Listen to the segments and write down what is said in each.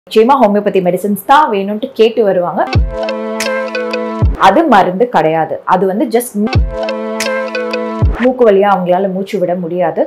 நிச்சயமா homeopathy medicines தான் வேணும்ட்டு கேட்டு வருவாங்க அது மருந்து கிடையாது அது வந்து ஜஸ்ட் மூக்கு வழியா அவங்களால மூச்சு விட முடியாது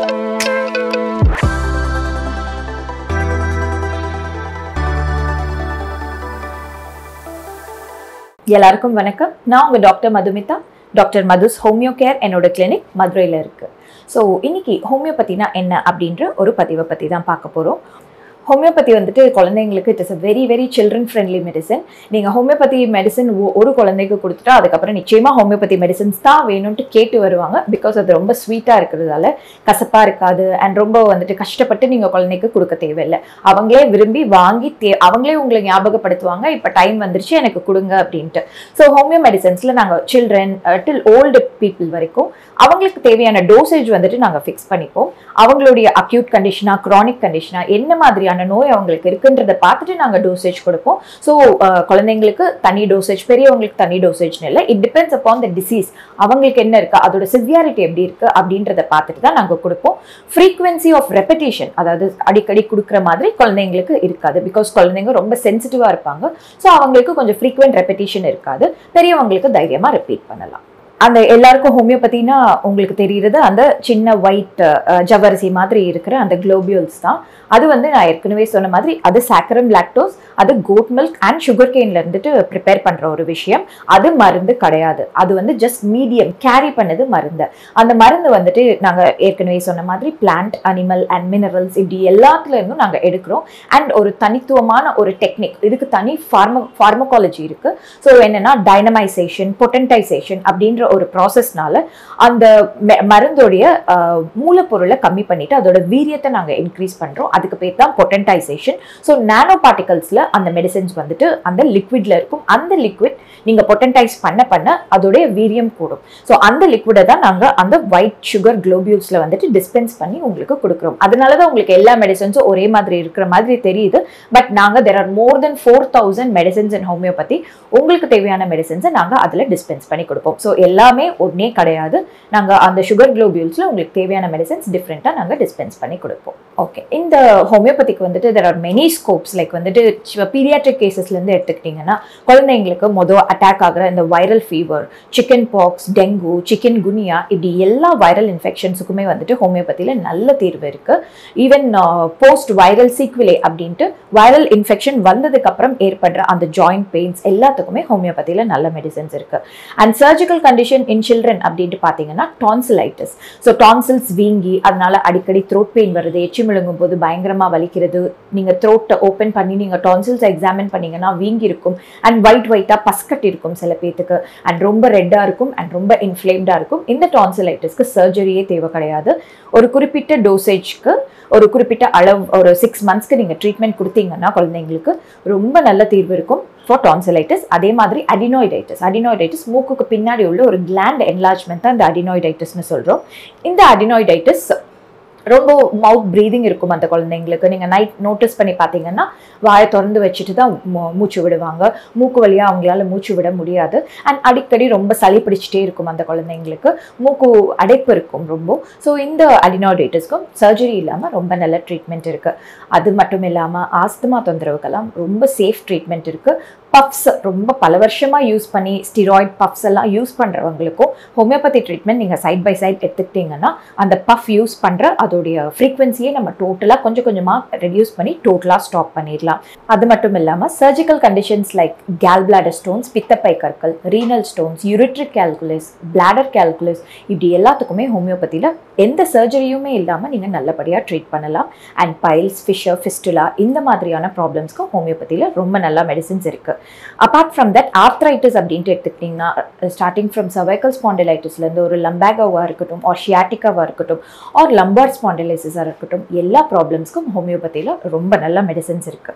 எல்லாருக்கும் வணக்கம் நான் உங்க doctor Madhumitha doctor Madhu's homeo care என்னோட கிளினிக் மதுரையில் இருக்கு ஸோ இன்னைக்கு ஹோமியோபதினா என்ன அப்படின்ற ஒரு பதிவை பற்றி தான் பார்க்க போகிறோம் ஹோமியோபதி வந்துட்டு குழந்தைங்களுக்கு it is a very very children friendly medicine நீங்கள் ஹோமியோபதி மெடிசன் ஒரு குழந்தைக்கு கொடுத்துட்டா அதுக்கப்புறம் நிச்சயமாக ஹோமியோபதி மெடிசன்ஸ் தான் வேணும்ட்டு கேட்டு வருவாங்க பிகாஸ் அது ரொம்ப ஸ்வீட்டாக இருக்கிறதால கசப்பாக இருக்காது அண்ட் ரொம்ப வந்துட்டு கஷ்டப்பட்டு நீங்கள் குழந்தைக்கு கொடுக்க தேவையில்லை அவங்களே விரும்பி வாங்கி தே அவங்களே உங்களை ஞாபகப்படுத்துவாங்க இப்போ டைம் வந்துருச்சு எனக்கு கொடுங்க அப்படின்ட்டு ஸோ ஹோமியோ மெடிசன்ஸில் நாங்கள் சில்ட்ரன் டில் ஓல்டு பீப்புள் வரைக்கும் அவங்களுக்கு தேவையான டோசேஜ் வந்துட்டு நாங்கள் ஃபிக்ஸ் பண்ணிப்போம் அவங்களுடைய அக்யூட் கண்டிஷனா க்ரானிக் கண்டிஷனா என்ன மாதிரியான நோய் அவங்களுக்கு இருக்குன்றதை பார்த்துட்டு நாங்கள் டோசேஜ் கொடுப்போம் ஸோ குழந்தைங்களுக்கு தனி டோசேஜ் பெரியவங்களுக்கு தனி டோசேஜ்னு இல்லை it depends upon the disease அவங்களுக்கு என்ன இருக்கு அதோட சிவியாரிட்டி எப்படி இருக்கு அப்படின்றத பார்த்துட்டு தான் நாங்கள் கொடுப்போம் ஃப்ரீக்வன்சி ஆஃப் ரெப்படேஷன் அதாவது அடிக்கடி கொடுக்குற மாதிரி குழந்தைங்களுக்கு இருக்காது பிகாஸ் குழந்தைங்க ரொம்ப சென்சிட்டிவாக இருப்பாங்க ஸோ அவங்களுக்கு கொஞ்சம் ஃப்ரீக்வெண்ட் ரெப்படேஷன் இருக்காது பெரியவங்களுக்கு தைரியமாக ரிப்பீட் பண்ணலாம் அந்த எல்லாருக்கும் ஹோமியோபதினா உங்களுக்கு தெரியுறது அந்த சின்ன ஒயிட் ஜவ்வரிசி மாதிரி இருக்கிற அந்த குளோபியூல்ஸ் தான் அது வந்து நான் ஏற்கனவே சொன்ன மாதிரி அது சாக்கரம் லாக்டோஸ் அது கோட் மில்க் அண்ட் சுகர் கேன்ல இருந்துட்டு ப்ரிப்பேர் பண்ற ஒரு விஷயம் அது மருந்து கிடையாது அது வந்து ஜஸ்ட் மீடியம் கேரி பண்ணது மருந்து அந்த மருந்து வந்துட்டு நாங்கள் ஏற்கனவே சொன்ன மாதிரி பிளான்ட் அனிமல் அண்ட் மினரல்ஸ் இப்படி எல்லாத்துல இருந்தும் நாங்கள் எடுக்கிறோம் அண்ட் ஒரு தனித்துவமான ஒரு டெக்னிக் இதுக்கு தனி ஃபார்ம ஃபார்மகாலஜி இருக்கு ஸோ என்னன்னா டைனமைசேஷன் பொட்டன்டைசேஷன் அப்படின்ற ஒரு ப்ராசஸ்னால அந்த மருந்தோடைய மூலப்பொருளை கம்மி பண்ணிட்டு அதோட வீரியத்தை நாங்கள் இன்க்ரீஸ் பண்ணுறோம் அதுக்கு பேர் தான் பொட்டன்டைசேஷன் ஸோ நானோ பார்ட்டிகல்ஸில் அந்த மெடிசன்ஸ் வந்துட்டு அந்த லிக்விட்ல இருக்கும் அந்த லிக்விட் நீங்கள் பொட்டன்டைஸ் பண்ண பண்ண அதோடைய வீரியம் கூடும் ஸோ அந்த லிக்விடை தான் நாங்கள் அந்த ஒயிட் சுகர் குளோபியூல்ஸில் வந்துட்டு டிஸ்பென்ஸ் பண்ணி உங்களுக்கு கொடுக்குறோம் அதனால தான் உங்களுக்கு எல்லா மெடிசன்ஸும் ஒரே மாதிரி இருக்கிற மாதிரி தெரியுது பட் நாங்கள் there are more than four thousand medicines in homeopathy உங்களுக்கு தேவையான மெடிசன்ஸை நாங்கள் அதில் டிஸ்பென்ஸ் பண்ணி கொடுப்போம் ஸோ எல்லாமே ஒன்றே கிடையாது நாங்கள் அந்த சுகர் குளோபியூல்ஸில் உங்களுக்கு தேவையான மெடிசன்ஸ் டிஃப்ரெண்ட்டாக நாங்கள் டிஸ்பென்ஸ் பண்ணி கொடுப்போம் ஓகே இந்த ஹோமியோபதிக்கு வந்துட்டு there are many scopes like வந்துட்டு பீரியாட்ரிக் கேசஸ்லேருந்து எடுத்துக்கிட்டிங்கன்னா குழந்தைங்களுக்கு மொதல் அட்டாக் ஆகிற இந்த viral fever chicken pox dengue chikungunya இப்படி எல்லா வைரல் இன்ஃபெக்ஷன்ஸுக்குமே வந்துட்டு ஹோமியோபதியில் நல்ல தீர்வு இருக்குது ஈவன் போஸ்ட் வைரல் சீக்விலே அப்படின்ட்டு வைரல் இன்ஃபெக்ஷன் வந்ததுக்கு அப்புறம் ஏற்படுற அந்த ஜாயிண்ட் பெயின்ஸ் எல்லாத்துக்குமே ஹோமியோபதியில் நல்ல மெடிசன்ஸ் இருக்குது and surgical condition in children அப்படின்ட்டு பார்த்தீங்கன்னா டான்சிலைட்டிஸ் ஸோ டான்சில்ஸ் வீங்கி அதனால அடிக்கடி த்ரோட் பெயின் வருது எச்சி முழுங்கும் போது பயங்கரமாக வலிக்கிறது நீங்கள் த்ரோட்டை ஓப்பன் பண்ணி நீங்கள் டான்சில்ஸ் எக்ஸாமின் பண்ணீங்கன்னா வீங்கி இருக்கும் அண்ட் ஒயிட் ஒயிட்டாக பஸ்கட் இருக்கும் சில பேத்துக்கு அண்ட் ரொம்ப ரெட்டாக இருக்கும் அண்ட் ரொம்ப இன்ஃப்ளேம்டாக இருக்கும் இந்த டான்சிலைட்டிஸ்க்கு சர்ஜரியே தேவை கிடையாது ஒரு குறிப்பிட்ட டோசேஜ்க்கு ஒரு குறிப்பிட்ட அளவு ஒரு சிக்ஸ் மந்த்ஸ்க்கு நீங்கள் ட்ரீட்மெண்ட் கொடுத்தீங்கன்னா குழந்தைங்களுக்கு ரொம்ப நல்ல தீர்வு இருக்கும் ஃபார் டான்சிலைட்டிஸ் அதே மாதிரி அடினாய்டைட்டிஸ் அடினாய்டைட்டிஸ் மூக்குக்கு பின்னாடி உள்ள ஒரு கிளாண்ட் என்லார்ஜ்மெண்ட் தான் இந்த அடினாய்டைட்டிஸ்னு சொல்கிறோம் இந்த அடினாய்டைட்டிஸ் ரொம்ப மவுத் ப்ரீதிங் இருக்கும் அந்த குழந்தைங்களுக்கு நீங்கள் நைட் நோட்டீஸ் பண்ணி பார்த்தீங்கன்னா வாயை திறந்து வச்சுட்டு தான் மூச்சு விடுவாங்க மூக்கு வழியாக அவங்களால மூச்சு விட முடியாது அண்ட் அடிக்கடி ரொம்ப சளி பிடிச்சிட்டே இருக்கும் அந்த குழந்தைங்களுக்கு மூக்கு அடைப்பு இருக்கும் ரொம்ப ஸோ இந்த அடினாய்டைட்டிஸ்க்கும் சர்ஜரி இல்லாமல் ரொம்ப நல்ல ட்ரீட்மெண்ட் இருக்குது அது மட்டும் இல்லாமல் ஆஸ்துமா தொந்தரவுக்கெல்லாம் ரொம்ப சேஃப் ட்ரீட்மெண்ட் இருக்குது பஃப்ஸ் ரொம்ப பல வருஷமாக யூஸ் பண்ணி ஸ்டிராய்ட் பஃப்ஸ் எல்லாம் யூஸ் பண்ணுறவங்களுக்கும் ஹோமியோபதி ட்ரீட்மெண்ட் நீங்கள் சைட் பை சைட் எடுத்துக்கிட்டிங்கன்னா அந்த பஃப் யூஸ் பண்ணுற அதோடைய ஃப்ரீக்வன்சியை நம்ம டோட்டலாக கொஞ்சம் கொஞ்சமாக ரெடியூஸ் பண்ணி டோட்டலாக ஸ்டாப் பண்ணிடலாம் அது மட்டும் இல்லாமல் surgical conditions like gall bladder stones பித்தப்பை கற்கள் renal stones ureteric calculus bladder calculus இப்படி எல்லாத்துக்குமே ஹோமியோபதியில் எந்த சர்ஜரியுமே இல்லாமல் நீங்கள் நல்லபடியாக ட்ரீட் பண்ணலாம் அண்ட் பைல்ஸ் ஃபிஷர் ஃபிஸ்டுலா இந்த மாதிரியான ப்ராப்ளம்ஸ்க்கும் ஹோமியோபதியில் ரொம்ப நல்ல மெடிசின்ஸ் இருக்குது அப்பார்ட் ஃப்ரம் தட் ஆர்த்ரைட்டிஸ் அப்படின்ட்டு எடுத்துக்கிட்டிங்கன்னா ஸ்டார்டிங் ஃப்ரம் சர்வைக்கல் ஸ்பாண்டிலைட்டிஸ்லேருந்து ஒரு லம்பேகோவாக இருக்கட்டும் ஆர் ஷியாட்டிக்காவாக இருக்கட்டும் ஆர் லம்பார் ஸ்பாண்டிலைசிஸாக இருக்கட்டும் எல்லா ப்ராப்ளம்ஸ்க்கும் ஹோமியோபதியில் ரொம்ப நல்ல மெடிசன்ஸ் இருக்குது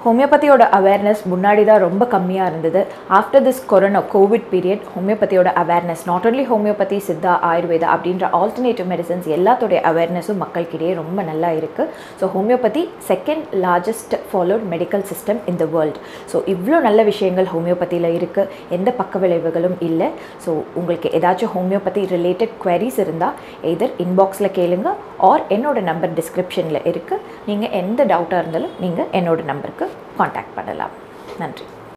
ஹோமியோபதியோட அவேர்னஸ் முன்னாடி தான் ரொம்ப கம்மியாக இருந்தது after this corona Covid period ஹோமியோபதியோட awareness not only homeopathy Siddha Ayurveda அப்படின்ற ஆல்டர்னேட்டிவ் மெடிசன்ஸ் எல்லாத்தோடைய அவேர்னஸும் மக்கள்கிட்டயே ரொம்ப நல்லா இருக்குது so homeopathy second largest followed medical system in the world so இவ்வளோ நல்ல விஷயங்கள் ஹோமியோபதியில் இருக்குது எந்த பக்க விளைவுகளும் இல்லை ஸோ உங்களுக்கு ஏதாச்சும் ஹோமியோபதி ரிலேட்டட் queries இருந்தால் எதர் இன்பாக்ஸில் கேளுங்க ஆர் என்னோட நம்பர் டிஸ்கிரிப்ஷனில் இருக்குது நீங்கள் எந்த டவுட்டாக இருந்தாலும் நீங்கள் என்னோட நம்பருக்கு காண்டாக்ட் பண்ணலாம் நன்றி